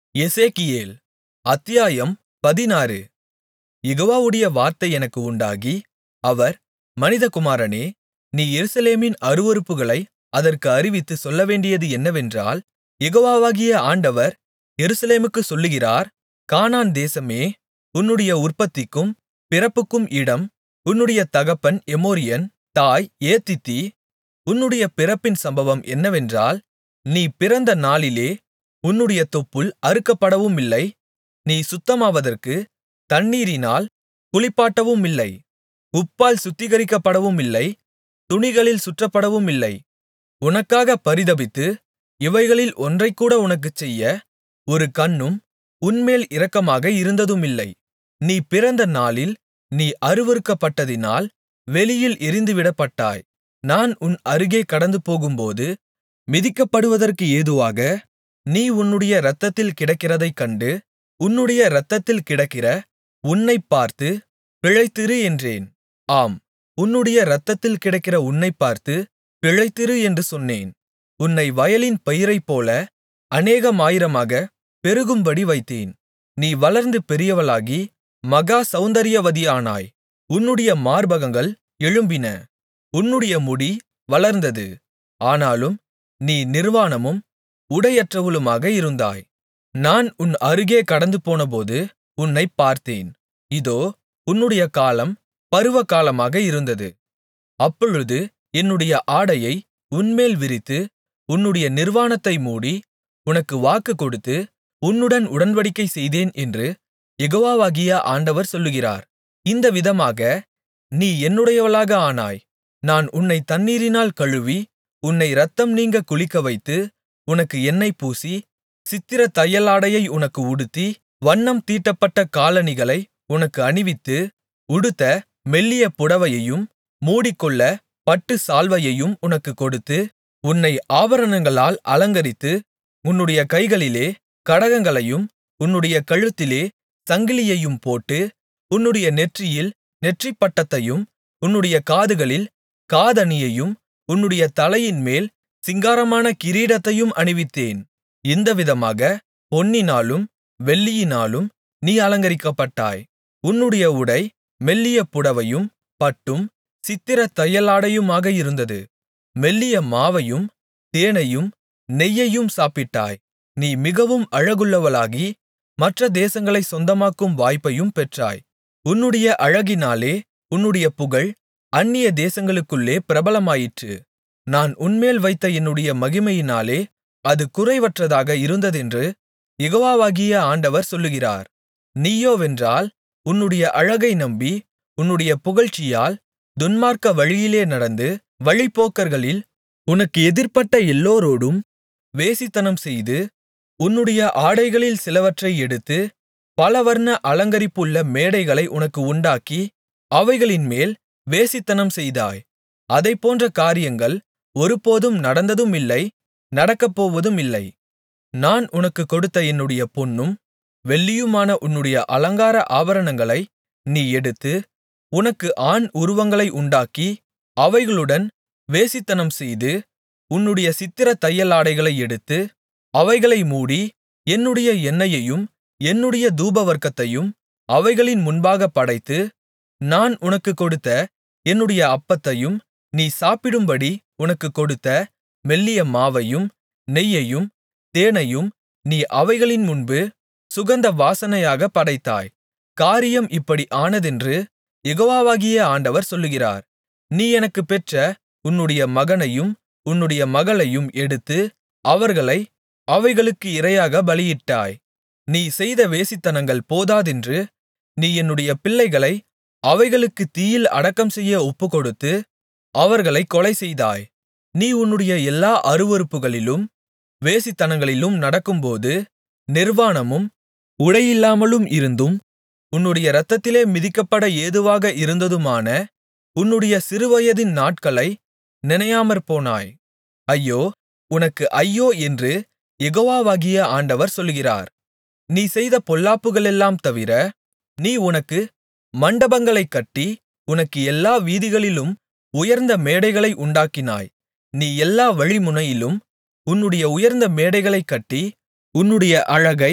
எசேக்கியேல் அத்தியாயம் பதினாறு யெகோவாவுடைய வார்த்தை எனக்கு உண்டாகி அவர் மனிதகுமாரனே நீ எருசலேமின் அருவருப்புகளை அதற்கு அறிவித்துச் சொல்லவேண்டியது என்னவென்றால் யெகோவாகிய ஆண்டவர் எருசலேமுக்குச் சொல்லுகிறார் கானான் தேசமே உன்னுடைய உற்பத்திக்கும் பிறப்புக்கும் இடம் உன்னுடைய தகப்பன் எமோரியன் தாய் ஏத்தித்தி உன்னுடைய பிறப்பின் சம்பவம் என்னவென்றால் நீ பிறந்த நாளிலே உன்னுடைய தொப்புள் அறுக்கப்படவுமில்லை நீ சுத்தமாவதற்குத் தண்ணீரினால் குளிப்பாட்டவுமில்லை உப்பால் சுத்திகரிக்கப்படவுமில்லை துணிகளில் சுற்றப்படவுமில்லை உனக்காகப் பரிதபித்து இவைகளில் ஒன்றைக்கூட உனக்குச் செய்ய ஒரு கண்ணும் உன்மேல் இரக்கமாக இருந்ததுமில்லை நீ பிறந்த நாளில் நீ அருவருக்கப்பட்டதினால் வெளியில் எறிந்துவிடப்பட்டாய் நான் உன் அருகே கடந்துபோகும்போது மிதிக்கப்படுவதற்கு ஏதுவாக நீ உன்னுடைய இரத்தத்தில் கிடக்கிறதைக் கண்டு உன்னுடைய இரத்தத்தில் கிடக்கிற உன்னைப் பார்த்து பிழைத்திரு என்றேன் ஆம் உன்னுடைய இரத்தத்தில் கிடக்கிற உன்னைப் பார்த்து பிழைத்திரு என்று சொன்னேன் உன்னை வயலின் பயிரைப்போல அநேகமாயிரமாகப் பெருகும்படி வைத்தேன் நீ வளர்ந்து பெரியவளாகி மகா சௌந்தரியவதியானாய் உன்னுடைய மார்பகங்கள் எழும்பின உன்னுடைய முடி வளர்ந்தது ஆனாலும் நீ நிர்வாணமும் உடையற்றவளுமாக இருந்தாய் நான் உன் அருகே கடந்துபோனபோது உன்னைப் பார்த்தேன் இதோ உன்னுடைய காலம் பருவகாலமாக இருந்தது அப்பொழுது என்னுடைய ஆடையை உன்மேல் விரித்து உன்னுடைய நிர்வாணத்தை மூடி உனக்கு வாக்கு கொடுத்து உன்னுடன் உடன்படிக்கை செய்தேன் என்று யெகோவாகிய ஆண்டவர் சொல்லுகிறார் இந்த விதமாக நீ என்னுடையவளாக ஆனாய் நான் உன்னை தண்ணீரினால் கழுவி உன்னை இரத்தம் நீங்க குளிக்கவைத்து உனக்கு எண்ணெய் பூசி சித்திரத் தையலாடையை உனக்கு உடுத்தி வண்ணம் தீட்டப்பட்ட காலணிகளை உனக்கு அணிவித்து உடுத்த மெல்லிய புடவையையும் மூடிக்கொள்ள பட்டுச் சால்வையையும் உனக்குக் கொடுத்து உன்னை ஆபரணங்களால் அலங்கரித்து உன்னுடைய கைகளிலே கடகங்களையும் உன்னுடைய கழுத்திலே சங்கிலியையும் போட்டு உன்னுடைய நெற்றியில் நெற்றிப்பட்டத்தையும் உன்னுடைய காதுகளில் காதணியையும் உன்னுடைய தலையின்மேல் சிங்காரமான கிரீடத்தையும் அணிவித்தேன் இந்த விதமாக பொன்னினாலும் வெள்ளியினாலும் நீ அலங்கரிக்கப்பட்டாய் உன்னுடைய உடை மெல்லிய புடவையும் பட்டும் சித்திரத் தையலாடையுமாக இருந்தது மெல்லிய மாவையும் தேனையும் நெய்யையும் சாப்பிட்டாய் நீ மிகவும் அழகுள்ளவளாகி மற்ற தேசங்களைச் சொந்தமாக்கும் வாய்ப்பையும் பெற்றாய் உன்னுடைய அழகினாலே உன்னுடைய புகழ் அந்நிய தேசங்களுக்குள்ளே பிரபலமாயிற்று நான் உன்மேல் வைத்த என்னுடைய மகிமையினாலே அது குறைவற்றதாக இருந்ததென்று யெகோவாகிய ஆண்டவர் சொல்லுகிறார் நீயோவென்றால் உன்னுடைய அழகை நம்பி உன்னுடைய புகழ்ச்சியால் துன்மார்க்க வழியிலே நடந்து வழிப்போக்கர்களில் உனக்கு எதிர்ப்பட்ட எல்லோரோடும் வேசித்தனம்செய்து உன்னுடைய ஆடைகளில் சிலவற்றை எடுத்து பலவர்ண அலங்கரிப்புள்ள மேடைகளை உனக்கு உண்டாக்கி அவைகளின்மேல் வேசித்தனம் செய்தாய் அதைப்போன்ற காரியங்கள் ஒருபோதும் நடந்ததுமில்லை நடக்கப்போவதுமில்லை நான் உனக்குக் கொடுத்த என்னுடைய பொன்னும் வெள்ளியுமான உன்னுடைய அலங்கார ஆபரணங்களை நீ எடுத்து உனக்கு ஆண் உருவங்களை உண்டாக்கி அவைகளுடன் வேசித்தனம் செய்து உன்னுடைய சித்திரத் தையலாடைகளை எடுத்து அவைகளை மூடி என்னுடைய எண்ணெயையும் என்னுடைய தூபவர்க்கத்தையும் அவைகளின் முன்பாகப் படைத்து நான் உனக்குக் கொடுத்த என்னுடைய அப்பத்தையும் நீ சாப்பிடும்படி உனக்குக் கொடுத்த மெல்லிய மாவையும் நெய்யையும் தேனையும் நீ அவைகளின் முன்பு சுகந்த வாசனையாகப் படைத்தாய் காரியம் இப்படி ஆனதென்று யெகோவாகிய ஆண்டவர் சொல்லுகிறார் நீ எனக்குப் பெற்ற உன்னுடைய மகனையும் உன்னுடைய மகளையும் எடுத்து அவர்களை அவைகளுக்கு இரையாக பலியிட்டாய் நீ செய்த வேசித்தனங்கள் போதாதென்று நீ என்னுடைய பிள்ளைகளை அவைகளுக்குத் தீயில் அடக்கம்செய்ய ஒப்புக்கொடுத்து அவர்களைக் கொலைசெய்தாய் நீ உன்னுடைய எல்லா அருவருப்புகளிலும் வேசித்தனங்களிலும் நடக்கும்போது நிர்வாணமும் உடையில்லாமலும் இருந்தும் உன்னுடைய இரத்தத்திலே மிதிக்கப்பட ஏதுவாக இருந்ததுமான உன்னுடைய சிறுவயதின் நாட்களை நினையாமற்போனாய் ஐயோ உனக்கு ஐயோ என்று யெகோவாகிய ஆண்டவர் சொல்லுகிறார் நீ செய்த பொல்லாப்புகளெல்லாம் தவிர நீ உனக்கு மண்டபங்களைக் கட்டி உனக்கு எல்லா வீதிகளிலும் உயர்ந்த மேடைகளை உண்டாக்கினாய் நீ எல்லா வழிமுனையிலும் உன்னுடைய உயர்ந்த மேடைகளைக் கட்டி உன்னுடைய அழகை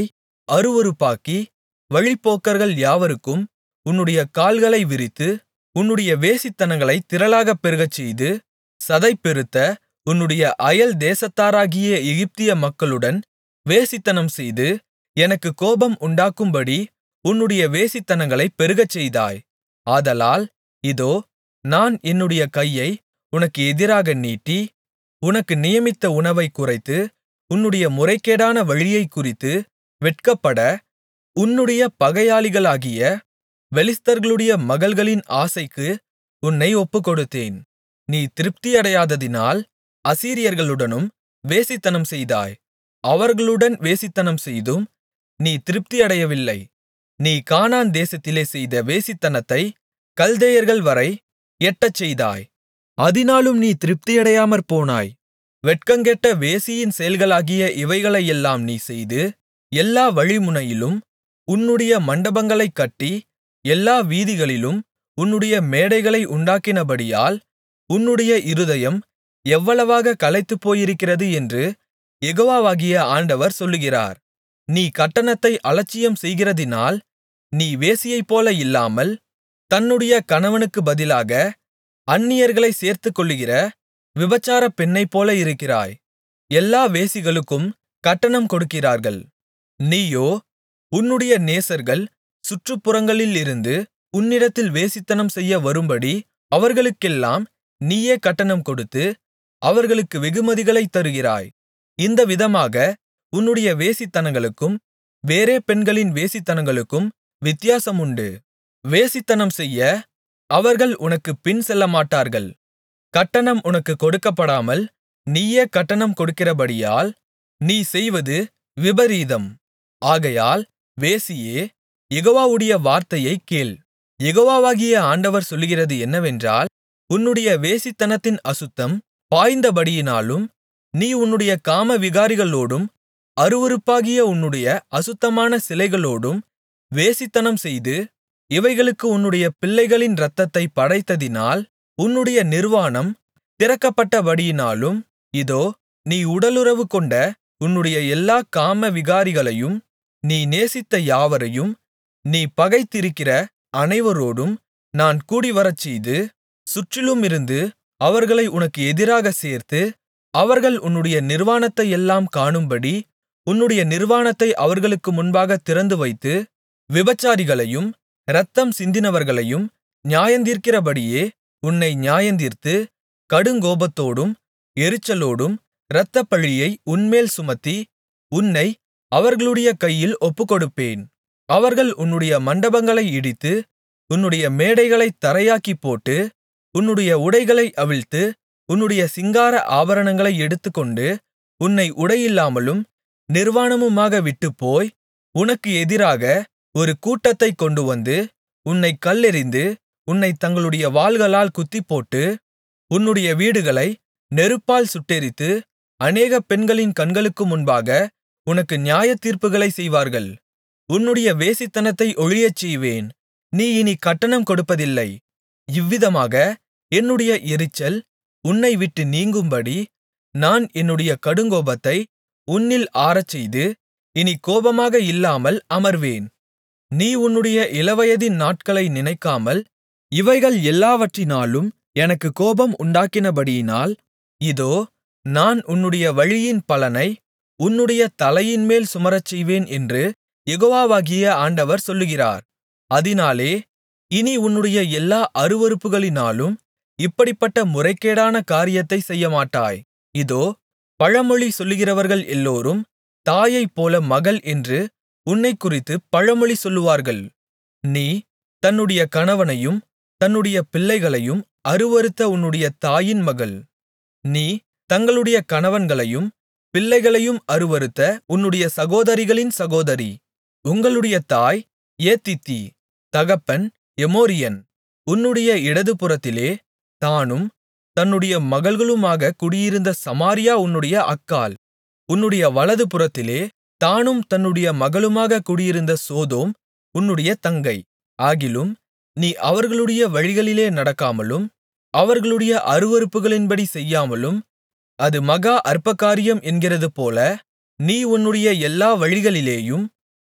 அருவருப்பாக்கி வழிப்போக்கர்கள் யாவருக்கும் உன்னுடைய கால்களை விரித்து உன்னுடைய வேசித்தனங்களைத் திரளாகப் பெருகச்செய்து சதைபெருத்த உன்னுடைய அயல் தேசத்தாராகிய எகிப்திய மக்களுடன் வேசித்தனம்செய்து எனக்குக் கோபம் உண்டாக்கும்படி உன்னுடைய வேசித்தனங்களைப் பெருகச்செய்தாய் ஆதலால் இதோ நான் என்னுடைய கையை உனக்கு எதிராக நீட்டி உனக்கு நியமித்த உணவைக் குறைத்து உன்னுடைய முறைகேடான வழியைக்குறித்து வெட்கப்பட உன்னுடைய பகையாளிகளாகிய பெலிஸ்தர்களுடைய மகள்களின் ஆசைக்கு உன்னை ஒப்புக்கொடுத்தேன் நீ திருப்தியடையாததினால் அசீரியர்களுடனும் வேசித்தனம் செய்தாய் அவர்களுடன் வேசித்தனம் செய்தும் நீ திருப்தியடையவில்லை நீ கானான் தேசத்திலே செய்த வேசித்தனத்தை கல்தேயர்கள்வரை எட்டச்செய்தாய் அதினாலும் நீ திருப்தியடையாமற்போனாய் வெட்கங்கெட்ட வேசியின் செயல்களாகிய இவைகளையெல்லாம் நீ செய்து எல்லா வழிமுனையிலும் உன்னுடைய மண்டபங்களைக் கட்டி எல்லா வீதிகளிலும் உன்னுடைய மேடைகளை உண்டாக்கினபடியால் உன்னுடைய இருதயம் எவ்வளவாக களைத்துப்போயிருக்கிறது என்று யெகோவாகிய ஆண்டவர் சொல்லுகிறார் நீ கட்டணத்தை அலட்சியம் செய்கிறதினால் நீ வேசியைப்போல இல்லாமல் தன்னுடைய கணவனுக்குப் பதிலாக அந்நியர்களைச் சேர்த்துக்கொள்ளுகிற விபசாரப் பெண்ணைப்போல இருக்கிறாய் எல்லா வேசிகளுக்கும் கட்டணம் கொடுக்கிறார்கள் நீயோ உன்னுடைய நேசர்கள் சுற்றுப்புறங்களிலிருந்து உன்னிடத்தில் வேசித்தனம் செய்ய வரும்படி அவர்களுக்கெல்லாம் நீயே கட்டணம் கொடுத்து அவர்களுக்கு வெகுமதிகளைத் தருகிறாய் இந்த விதமாக உன்னுடைய வேசித்தனங்களுக்கும் வேறே பெண்களின் வேசித்தனங்களுக்கும் வித்தியாசம் உண்டு வேசித்தனம் செய்ய அவர்கள் உனக்குப் பின் செல்லமாட்டார்கள் கட்டணம் உனக்குக் கொடுக்கப்படாமல் நீயே கட்டணம் கொடுக்கிறபடியால் நீ செய்வது விபரீதம் ஆகையால் வேசியே யெகோவாவுடைய வார்த்தையைக் கேள் யெகோவாகிய ஆண்டவர் சொல்லுகிறது என்னவென்றால் உன்னுடைய வேசித்தனத்தின் அசுத்தம் பாய்ந்தபடியினாலும் நீ உன்னுடைய காமவிகாரிகளோடும் அருவருப்பாகிய உன்னுடைய அசுத்தமான சிலைகளோடும் வேசித்தனம் செய்து இவைகளுக்கு உன்னுடைய பிள்ளைகளின் இரத்தத்தைப் படைத்ததினால் உன்னுடைய நிர்வாணம் திறக்கப்பட்டபடியினாலும் இதோ நீ உடலுறவு கொண்ட உன்னுடைய எல்லா காமவிகாரிகளையும் நீ நேசித்த யாவரையும் நீ பகைத்திருக்கிற அனைவரோடும் நான் கூடிவரச்செய்து சுற்றிலுமிருந்து அவர்களை உனக்கு எதிராகச் சேர்த்து அவர்கள் உன்னுடைய நிர்வாணத்தையெல்லாம் காணும்படி உன்னுடைய நிர்வாணத்தை அவர்களுக்கு முன்பாகத் திறந்துவைத்து விபசாரிகளையும் இரத்தம் சிந்தினவர்களையும் நியாயந்தீர்க்கிறபடியே உன்னை நியாயந்தீர்த்து கடுங்கோபத்தோடும் எரிச்சலோடும் இரத்தப்பழியை உன்மேல் சுமத்தி உன்னை அவர்களுடைய கையில் ஒப்புக்கொடுப்பேன் அவர்கள் உன்னுடைய மண்டபங்களை இடித்து உன்னுடைய மேடைகளைத் தரையாக்கிப் போட்டு உன்னுடைய உடைகளை அவிழ்த்து உன்னுடைய சிங்கார ஆபரணங்களை எடுத்துக்கொண்டு உன்னை உடையில்லாமலும் நிர்வாணமுமாக விட்டுப்போய் உனக்கு எதிராக ஒரு கூட்டத்தைக் கொண்டுவந்து உன்னைக் கல்லெறிந்து உன்னைத் தங்களுடைய வாள்களால் குத்திப்போட்டு உன்னுடைய வீடுகளை நெருப்பால் சுட்டெரித்து அநேக பெண்களின் கண்களுக்கு முன்பாக உனக்கு நியாயத்தீர்ப்புகளைச் செய்வார்கள் உன்னுடைய வேசித்தனத்தை ஒழியச்செய்வேன் நீ இனி கட்டணம் கொடுப்பதில்லை இவ்விதமாக என்னுடைய எரிச்சல் உன்னை விட்டு நீங்கும்படி நான் என்னுடைய கடுங்கோபத்தை உன்னில் ஆறச்செய்து இனி கோபமாக இல்லாமல் அமர்வேன் நீ உன்னுடைய இளவயதின் நாட்களை நினைக்காமல் இவைகள் எல்லாவற்றினாலும் எனக்கு கோபம் உண்டாக்கினபடியினால் இதோ நான் உன்னுடைய வழியின் பலனை உன்னுடைய தலையின்மேல் சுமரச்செய்வேன் என்று யெகோவாகிய ஆண்டவர் சொல்லுகிறார் அதினாலே இனி உன்னுடைய எல்லா அருவருப்புகளினாலும் இப்படிப்பட்ட முறைகேடான காரியத்தைச் செய்யமாட்டாய் இதோ பழமொழி சொல்லுகிறவர்கள் எல்லோரும் தாயைப்போல மகள் என்று உன்னைக்குறித்துப் பழமொழி சொல்லுவார்கள் நீ தன்னுடைய கணவனையும் தன்னுடைய பிள்ளைகளையும் அருவருத்த உன்னுடைய தாயின் மகள் நீ தங்களுடைய கணவன்களையும் பிள்ளைகளையும் அருவருத்த உன்னுடைய சகோதரிகளின் சகோதரி உங்களுடைய தாய் ஏத்தித்தி தகப்பன் எமோரியன் உன்னுடைய இடதுபுறத்திலே தானும் தன்னுடைய மகள்களுமாக குடியிருந்த சமாரியா உன்னுடைய அக்காள் உன்னுடைய வலதுபுறத்திலே தானும் தன்னுடைய மகளுமாக குடியிருந்த சோதோம் உன்னுடைய தங்கை ஆகிலும் நீ அவர்களுடைய வழிகளிலே நடக்காமலும் அவர்களுடைய அருவருப்புகளின்படி செய்யாமலும் அது மகா அற்பகாரியம் என்கிறதுபோல நீ உன்னுடைய எல்லா வழிகளிலேயும்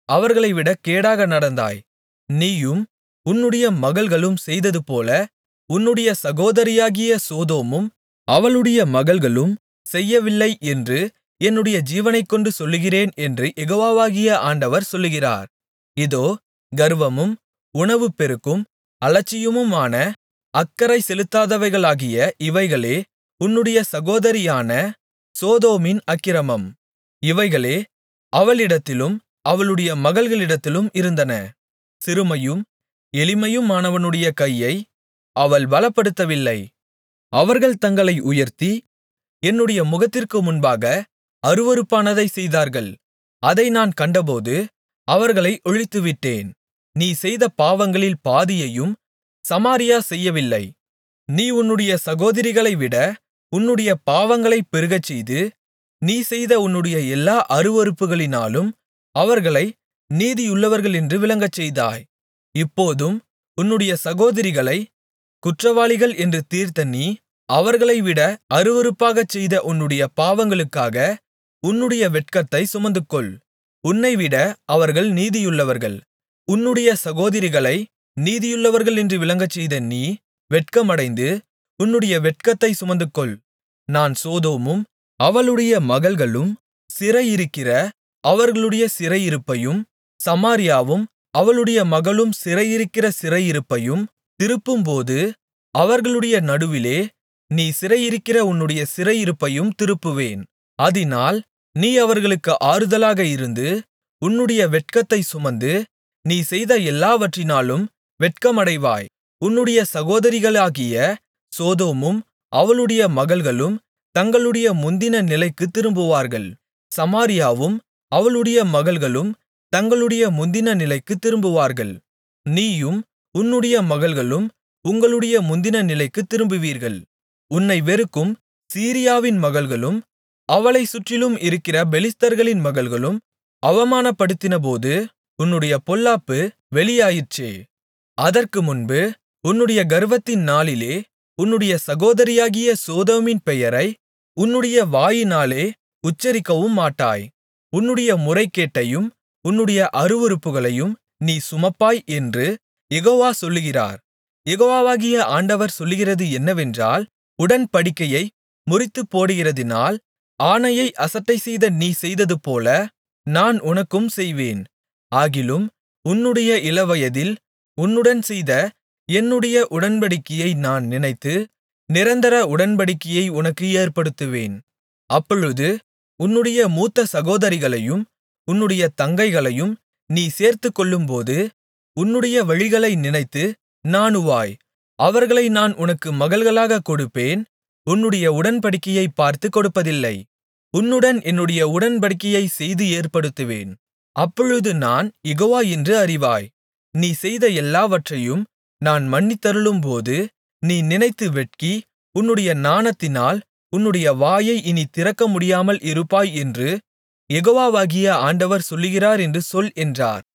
அவர்களைவிட கேடாக நடந்தாய் நீயும் உன்னுடைய மகள்களும் செய்ததுபோல உன்னுடைய சகோதரியாகிய சோதோமும் அவளுடைய மகள்களும் செய்யவில்லை என்று என்னுடைய ஜீவனைக்கொண்டு சொல்லுகிறேன் என்று யெகோவாகிய ஆண்டவர் சொல்லுகிறார் இதோ கர்வமும் உணவுப்பெருக்கும் அலட்சியமுமான அக்கறை செலுத்தாதவைகளாகிய இவைகளே உன்னுடைய சகோதரியான சோதோமின் அக்கிரமம் இவைகளே அவளிடத்திலும் அவளுடைய மகள்களிடத்திலும் இருந்தன சிறுமையும் எளிமையுமானவனுடைய கையை அவள் பலப்படுத்தவில்லை அவர்கள் தங்களை உயர்த்தி என்னுடைய முகத்திற்கு முன்பாக அருவருப்பானதைச் செய்தார்கள் அதை நான் கண்டபோது அவர்களை ஒழித்துவிட்டேன் நீ செய்த பாவங்களில் பாதியையும் சமாரியா செய்யவில்லை நீ உன்னுடைய சகோதரிகளைவிட உன்னுடைய பாவங்களைப் பெருகச்செய்து நீ செய்த உன்னுடைய எல்லா அருவருப்புகளினாலும் அவர்களை நீதியுள்ளவர்களென்று விளங்கச்செய்தாய் இப்போதும் உன்னுடைய சகோதரிகளை குற்றவாளிகள் என்று தீர்த்த நீ அவர்களைவிட அருவருப்பாகச் செய்த உன்னுடைய பாவங்களுக்காக உன்னுடைய வெட்கத்தைச் சுமந்துகொள் உன்னைவிட அவர்கள் நீதியுள்ளவர்கள் உன்னுடைய சகோதரிகளை நீதியுள்ளவர்கள் என்று விளங்கச்செய்த நீ வெட்கமடைந்து உன்னுடைய வெட்கத்தைச் சுமந்துகொள் நான் சோதோமும் அவளுடைய மகள்களும் சிறையிருக்கிற அவர்களுடைய சிறையிருப்பையும் சமாரியாவும் அவளுடைய மகளும் சிறையிருக்கிற சிறையிருப்பையும் திருப்பும்போது அவர்களுடைய நடுவிலே நீ சிறையிருக்கிற உன்னுடைய சிறையிருப்பையும் திருப்புவேன் அதினால் நீ அவர்களுக்கு ஆறுதலாக இருந்து உன்னுடைய வெட்கத்தைச் சுமந்து நீ செய்த எல்லாவற்றினாலும் வெட்கமடைவாய் உன்னுடைய சகோதரிகளாகிய சோதோமும் அவளுடைய மகள்களும் தங்களுடைய முந்தின நிலைக்குத் திரும்புவார்கள் சமாரியாவும் அவளுடைய மகள்களும் தங்களுடைய முந்தின நிலைக்குத் திரும்புவார்கள் நீயும் உன்னுடைய மகள்களும் உங்களுடைய முந்தின நிலைக்குத் திரும்புவீர்கள் உன்னை வெறுக்கும் சீரியாவின் மகள்களும் அவளைச் சுற்றிலும் இருக்கிற பெலிஸ்தர்களின் மகள்களும் அவமானப்படுத்தினபோது உன்னுடைய பொல்லாப்பு வெளியாயிற்றே அதற்கு முன்பு உன்னுடைய கர்வத்தின் நாளிலே உன்னுடைய சகோதரியாகிய சோதோமின் பெயரை உன்னுடைய வாயினாலே உச்சரிக்கவும் மாட்டாய் உன்னுடைய முறைகேட்டையும் உன்னுடைய அருவருப்புகளையும் நீ சுமப்பாய் என்று யெகோவா சொல்லுகிறார் யெகோவாகிய ஆண்டவர் சொல்லுகிறது என்னவென்றால் உடன்படிக்கையை முறித்துப்போடுகிறதினால் ஆணையை அசட்டைசெய்த நீ செய்ததுபோல நான் உனக்கும் செய்வேன் ஆகிலும் உன்னுடைய இளவயதில் உன்னுடன் செய்த என்னுடைய உடன்படிக்கையை நான் நினைத்து நிரந்தர உடன்படிக்கையை உனக்கு ஏற்படுத்துவேன் அப்பொழுது உன்னுடைய மூத்த சகோதரிகளையும் உன்னுடைய தங்கைகளையும் நீ சேர்த்துக்கொள்ளும்போது உன்னுடைய வழிகளை நினைத்து நாணுவாய் அவர்களை நான் உனக்கு மகள்களாகக் கொடுப்பேன் உன்னுடைய உடன்படிக்கையைப் பார்த்துக் கொடுப்பதில்லை உன்னுடன் என்னுடைய உடன்படிக்கையைச் செய்து ஏற்படுத்துவேன் அப்பொழுது நான் யெகோவா என்று அறிவாய் நீ செய்த எல்லாவற்றையும் நான் மன்னித்தருளும்போது நீ நினைத்து வெட்கி உன்னுடைய நாணத்தினால் உன்னுடைய வாயை இனி திறக்க முடியாமல் இருப்பாய் என்று யெகோவாகிய ஆண்டவர் சொல்லுகிறார் என்று சொல் என்றார்